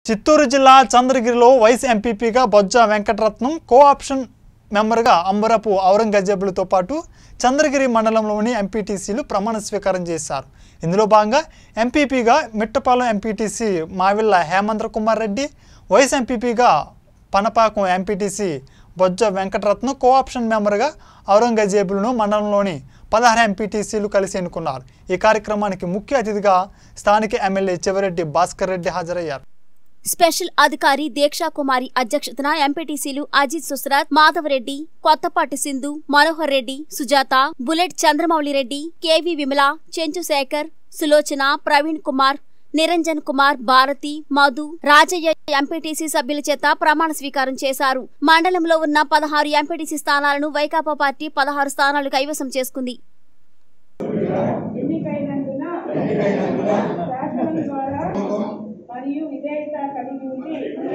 చిత్తూరు జిల్లా చంద్రగిరిలో వైస్ ఎంపీపీగా బొజ్జ Venkataratnam co option మెంబర్గా అంబరపు ఔరంగజేబులతో పాటు చంద్రగిరి మండలంలోని ఎంపీటీసీలు ప్రమాణ స్వీకారం చేశారు ఇందులో భాగంగా ఎంపీపీగా మిట్టపాలెం ఎంపీటీసీ మావిళ్ళ హేమంద్ర కుమార్ రెడ్డి వైస్ ఎంపీపీగా Panapakam MPTC Bojja Venkataratnam co option మెంబర్గా ఔరంగజేబులను మండలంలోని పదహారు ఎంపీటీసీలు కలిసి ఎన్నుకున్నారు ఈ కార్యక్రమానికి ముఖ్య అతిథిగా స్థానిక ఎమ్మెల్యే చెవిరెడ్డి భాస్కర్ రెడ్డి హాజరయ్యారు స్పెషల్ అధికారి దీక్షా కుమారి అధ్యక్షతన ఎంపీటీసీలు Ajith Susrath Madhavareddy Kothapati Sindhu Manohar Reddy Sujatha bullet Chandramouli Reddy KV Vimala Chenchu Shekar Sulochana Praveen Kumar Niranjan Kumar Bharathi Madhu Rajaiah MPTC సభ్యుల చేత ప్రమాణ స్వీకారం చేశారు మండలంలో ఉన్న పదహారు ఎంపీటీసీ స్థానాలను వైకాపా పార్టీ పదహారు స్థానాలు కైవసం చేసుకుంది ఎన్నికైనందున శాసనం ద్వారా మరియు విధేయత కలిగి ఉండి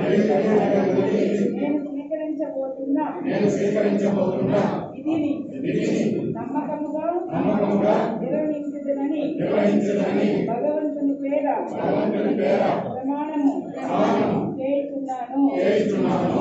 నేను స్వీకరించబోతున్న విధిని నమ్మకముగా నిర్వహించదనని భగవంతుని పేర ప్రమాణము చేస్తున్నాను